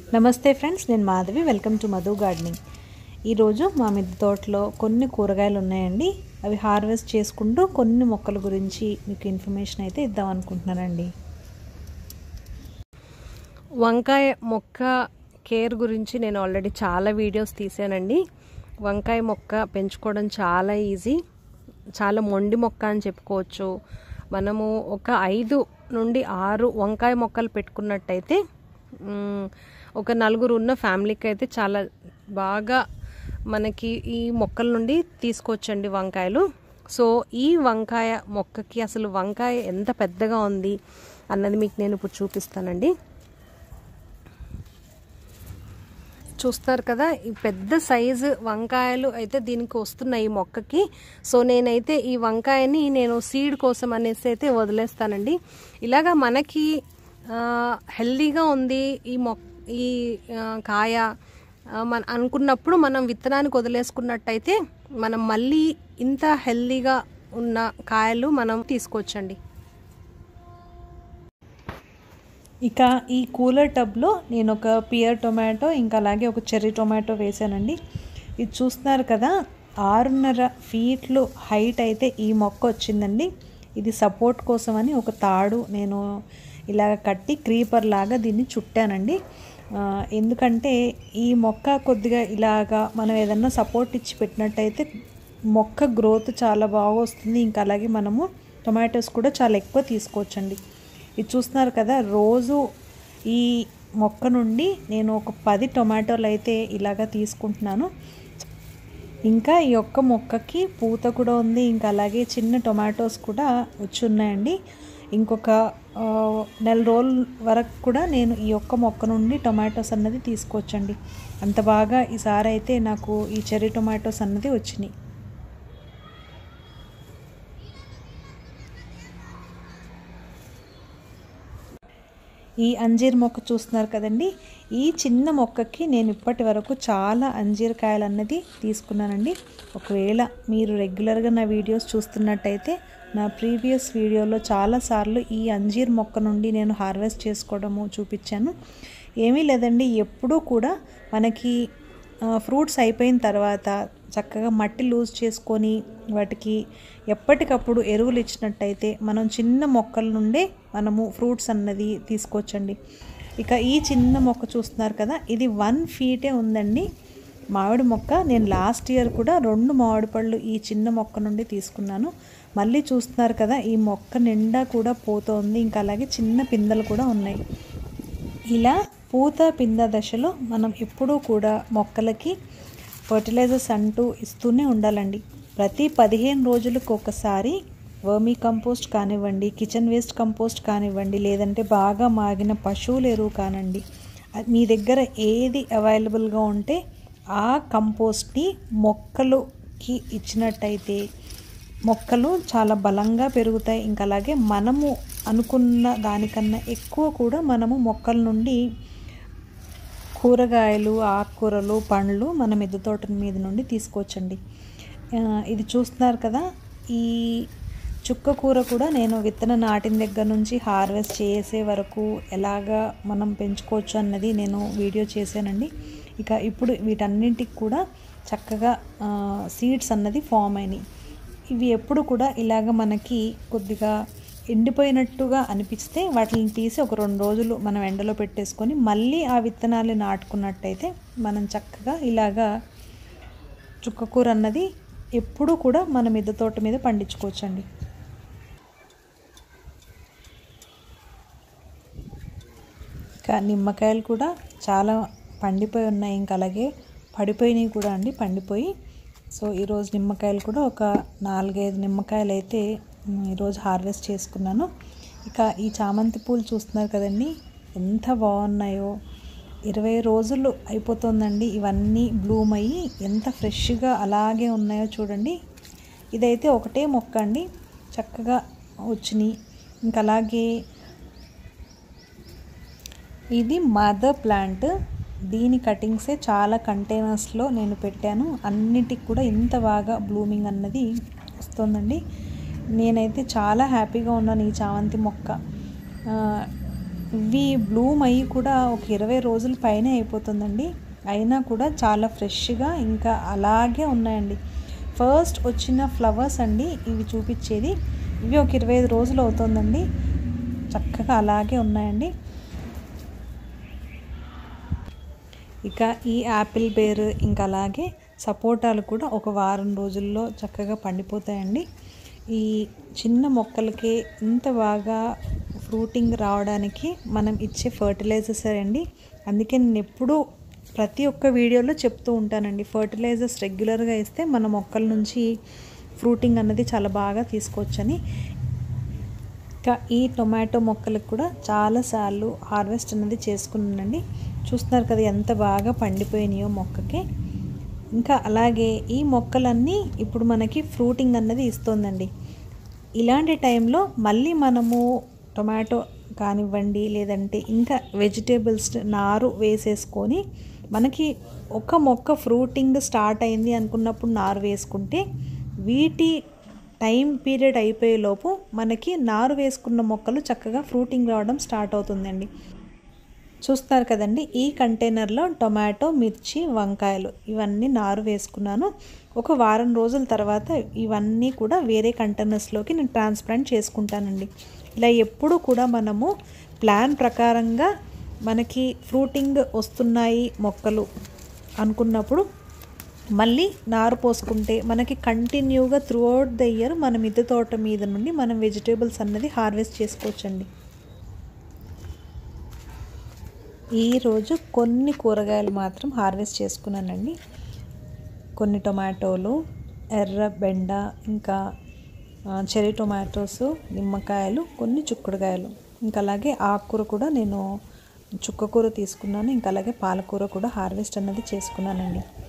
నమస్తే ఫ్రెండ్స్ నేను Madhavi welcome to Madhu gardening ఈరోజు మా మిద్దె తోటలో కొన్ని కూరగాయలు ఉన్నాయండి అవి హార్వెస్ట్ చేసుకుంటూ కొన్ని మొక్కల గురించి మీకు ఇన్ఫర్మేషన్ అయితే ఇద్దాం అనుకుంటున్నానండి వంకాయ మొక్క కేర్ గురించి నేను ఆల్రెడీ చాలా వీడియోస్ తీసానండి వంకాయ మొక్క పెంచుకోవడం చాలా ఈజీ చాలా మొండి మొక్క అని చెప్పుకోవచ్చు మనము ఒక ఐదు నుండి ఆరు వంకాయ మొక్కలు పెట్టుకున్నట్టయితే మ్, ఒక నలుగురు ఉన్న ఫ్యామిలీకి అయితే చాలా బాగా మనకి ఈ మొక్కల నుండి తీసుకోవచ్చండి వంకాయలు సో ఈ వంకాయ మొక్కకి అసలు వంకాయ ఎంత పెద్దగా ఉంది అన్నది మీకు నేను ఇప్పుడు చూపిస్తానండి చూస్తారు కదా ఈ పెద్ద సైజు వంకాయలు అయితే దీనికి వస్తున్నాయి ఈ మొక్కకి సో నేనైతే ఈ వంకాయని నేను సీడ్ కోసం అనేసి అయితే వదిలేస్తానండి ఇలాగా మనకి హెల్దీగా ఉంది ఈ మొక్క ఈ ఆ, కాయ ఆ, మన అనుకున్నప్పుడు మనం విత్తనానికి వదిలేసుకున్నట్టయితే మనం మళ్ళీ ఇంత హెల్దీగా ఉన్న కాయలు మనం తీసుకోవచ్చండి ఇక ఈ కూలర్ టబ్లో నేను ఒక పియర్ టొమాటో ఇంకా అలాగే ఒక చెర్రీ టొమాటో వేసానండి ఇది చూస్తున్నారు కదా ఆరున్నర ఫీట్లు హైట్ అయితే ఈ మొక్క వచ్చిందండి ఇది సపోర్ట్ కోసమని ఒక తాడు నేను ఇలాగ కట్టి క్రీపర్ లాగా దీన్ని చుట్టానండి ఆ, ఎందుకంటే ఈ మొక్క కొద్దిగా ఇలాగా మనం ఏదన్నా సపోర్ట్ ఇచ్చి పెట్టినట్టయితే మొక్క గ్రోత్ చాలా బాగా వస్తుంది ఇంకా అలాగే మనము టొమాటోస్ కూడా చాలా ఎక్కువ తీసుకోవచ్చండి ఇది చూస్తున్నారు కదా రోజు ఈ మొక్క నుండి నేను ఒక పది టొమాటోలు అయితే ఇలాగా తీసుకుంటున్నాను ఇంకా ఈ ఒక్క మొక్కకి పూత కూడా ఉంది ఇంకా అలాగే చిన్న టొమాటోస్ కూడా వచ్చి ఉన్నాయండి ఇంకొక ఆ, నెల రోజుల వరకు కూడా నేను ఈ ఒక్క మొక్క నుండి టొమాటోస్ అన్నది తీసుకోవచ్చండి అంత బాగా ఈసారి అయితే నాకు ఈ చెర్రీ టొమాటోస్ అన్నది వచ్చినాయి ఈ అంజీర్ మొక్క చూస్తున్నారు కదండి ఈ చిన్న మొక్కకి నేను ఇప్పటి వరకు చాలా అంజీర్ కాయలు అన్నది తీసుకున్నానండి ఒకవేళ మీరు రెగ్యులర్గా నా వీడియోస్ చూస్తున్నట్టయితే నా ప్రీవియస్ వీడియోలో చాలాసార్లు ఈ అంజీర్ మొక్క నుండి నేను హార్వెస్ట్ చేసుకోవడము చూపించాను ఏమీ లేదండి ఎప్పుడూ కూడా మనకి ఫ్రూట్స్ అయిపోయిన తర్వాత చక్కగా మట్టి లూజ్ చేసుకొని వాటికి ఎప్పటికప్పుడు ఎరువులు ఇచ్చినట్టయితే మనం చిన్న మొక్కల నుండే మనము ఫ్రూట్స్ అన్నది తీసుకోవచ్చండి ఇక ఈ చిన్న మొక్క చూస్తున్నారు కదా ఇది వన్ ఫీటే ఉందండి మామిడి మొక్క నేను లాస్ట్ ఇయర్ కూడా రెండు మామిడి పళ్ళు ఈ చిన్న మొక్క నుండి తీసుకున్నాను మళ్ళీ చూస్తున్నారు కదా ఈ మొక్క నిండా కూడా పోతోంది ఇంకా అలాగే చిన్న పిందెలు కూడా ఉన్నాయి ఇలా పూత పింద దశలో మనం ఎప్పుడూ కూడా మొక్కలకి ఫర్టిలైజర్స్ అంటూ ఇస్తూనే ఉండాలండి ప్రతి పదిహేను రోజులకు ఒకసారి వర్మీ కంపోస్ట్ కానివ్వండి కిచెన్ వేస్ట్ కంపోస్ట్ కానివ్వండి లేదంటే బాగా మాగిన పశువుల ఎరువు కానండి అది మీ దగ్గర ఏది అవైలబుల్గా ఉంటే ఆ కంపోస్ట్ని మొక్కలుకి ఇచ్చినట్టయితే మొక్కలు చాలా బలంగా పెరుగుతాయి ఇంకా అలాగే మనము అనుకున్న దానికన్నా ఎక్కువ కూడా మనము మొక్కల నుండి కూరగాయలు ఆకుకూరలు పండ్లు మన మిద్దె తోట మీద నుండి తీసుకోవచ్చండి ఆ, ఇది చూస్తున్నారు కదా ఈ చుక్క కూర కూడా నేను విత్తన నాటిన దగ్గర నుంచి హార్వెస్ట్ చేసే వరకు ఎలాగా మనం పెంచుకోవచ్చు అన్నది నేను వీడియో చేశానండి ఇక ఇప్పుడు వీటన్నింటికి కూడా చక్కగా సీడ్స్ అన్నది ఫామ్ అయినాయి ఇవి ఎప్పుడు కూడా ఇలాగ మనకి కొద్దిగా ఎండిపోయినట్టుగా అనిపిస్తే వాటిని తీసి ఒక రెండు రోజులు మనం ఎండలో పెట్టేసుకొని మళ్ళీ ఆ విత్తనాలు నాటుకున్నట్టయితే మనం చక్కగా ఇలాగా చుక్కకూర అన్నది ఎప్పుడూ కూడా మన మిద్దె తోట మీద పండించుకోవచ్చండి ఇంకా నిమ్మకాయలు కూడా చాలా పండిపోయి ఉన్నాయి ఇంకా అలాగే పడిపోయినాయి కూడా అండి పండిపోయి సో ఈరోజు నిమ్మకాయలు కూడా ఒక నాలుగైదు నిమ్మకాయలు అయితే మ్, ఈరోజు హార్వెస్ట్ చేసుకున్నాను ఇక ఈ చామంతి పూలు చూస్తున్నారు కదండి ఎంత బాగున్నాయో ఇరవై రోజులు అయిపోతుందండి ఇవన్నీ బ్లూమ్ అయ్యి ఎంత ఫ్రెష్గా అలాగే ఉన్నాయో చూడండి ఇదైతే ఒకటే మొక్క అండి చక్కగా వచ్చినాయి ఇంకా అలాగే ఇది మదర్ ప్లాంట్ దీని కటింగ్సే చాలా కంటైనర్స్లో నేను పెట్టాను అన్నిటికి కూడా ఇంత బాగా బ్లూమింగ్ అన్నది వస్తుందండి నేనైతే చాలా హ్యాపీగా ఉన్నాను ఈ చామంతి మొక్క ఆ, ఇవి బ్లూమ్ అయ్యి కూడా ఒక ఇరవై రోజుల పైనే అయిపోతుందండి అయినా కూడా చాలా ఫ్రెష్గా ఇంకా అలాగే ఉన్నాయండి ఫస్ట్ వచ్చిన ఫ్లవర్స్ అండి ఇవి చూపించేది ఇవి ఒక ఇరవై ఐదు రోజులు అవుతుందండి చక్కగా అలాగే ఉన్నాయండి ఇక ఈ యాపిల్ బేర్ ఇంకా అలాగే సపోటాలు కూడా ఒక వారం రోజుల్లో చక్కగా పండిపోతాయండి ఈ చిన్న మొక్కలకి ఇంత బాగా ఫ్రూటింగ్ రావడానికి మనం ఇచ్చే ఫర్టిలైజర్స్ అండి అందుకే నేను ఎప్పుడూ ప్రతి ఒక్క వీడియోలో చెప్తూ ఉంటానండి ఫర్టిలైజర్స్ రెగ్యులర్గా ఇస్తే మన మొక్కల నుంచి ఫ్రూటింగ్ అన్నది చాలా బాగా తీసుకోవచ్చని ఇంకా ఈ టొమాటో మొక్కలకు కూడా చాలాసార్లు హార్వెస్ట్ అనేది చేసుకున్నానండి చూస్తున్నారు కదా ఎంత బాగా పండిపోయినాయో మొక్కకి ఇంకా అలాగే ఈ మొక్కలన్నీ ఇప్పుడు మనకి ఫ్రూటింగ్ అన్నది ఇస్తుందండి ఇలాంటి టైంలో మళ్ళీ మనము టొమాటో కానివ్వండి లేదంటే ఇంకా వెజిటేబుల్స్ నారు వేసేసుకొని మనకి ఒక మొక్క ఫ్రూటింగ్ స్టార్ట్ అయింది అనుకున్నప్పుడు నారు వేసుకుంటే వీటి టైం పీరియడ్ అయిపోయేలోపు మనకి నారు వేసుకున్న మొక్కలు చక్కగా ఫ్రూటింగ్ రావడం స్టార్ట్ అవుతుందండి చూస్తారు కదండి ఈ కంటైనర్లో టొమాటో మిర్చి వంకాయలు ఇవన్నీ నారు వేసుకున్నాను ఒక వారం రోజుల తర్వాత ఇవన్నీ కూడా వేరే కంటైనర్స్లోకి నేను ట్రాన్స్ప్లాంట్ చేసుకుంటానండి ఇలా ఎప్పుడు కూడా మనము ప్లాన్ ప్రకారంగా మనకి ఫ్రూటింగ్ వస్తున్నాయి మొక్కలు అనుకున్నప్పుడు మళ్ళీ నారు పోసుకుంటే మనకి కంటిన్యూగా త్రూ అవుట్ ద ఇయర్ మన మిద్దె తోట మీద నుండి మనం వెజిటేబుల్స్ అన్నది హార్వెస్ట్ చేసుకోవచ్చండి ఈరోజు కొన్ని కూరగాయలు మాత్రం హార్వెస్ట్ చేసుకున్నానండి కొన్ని టొమాటోలు ఎర్ర బెండ ఇంకా చెరీ టొమాటోస్ నిమ్మకాయలు కొన్ని చుక్కుడుకాయలు ఇంకా అలాగే ఆకుకూర కూడా నేను చుక్కకూర తీసుకున్నాను ఇంకా అలాగే పాలకూర కూడా హార్వెస్ట్ అన్నది చేసుకున్నానండి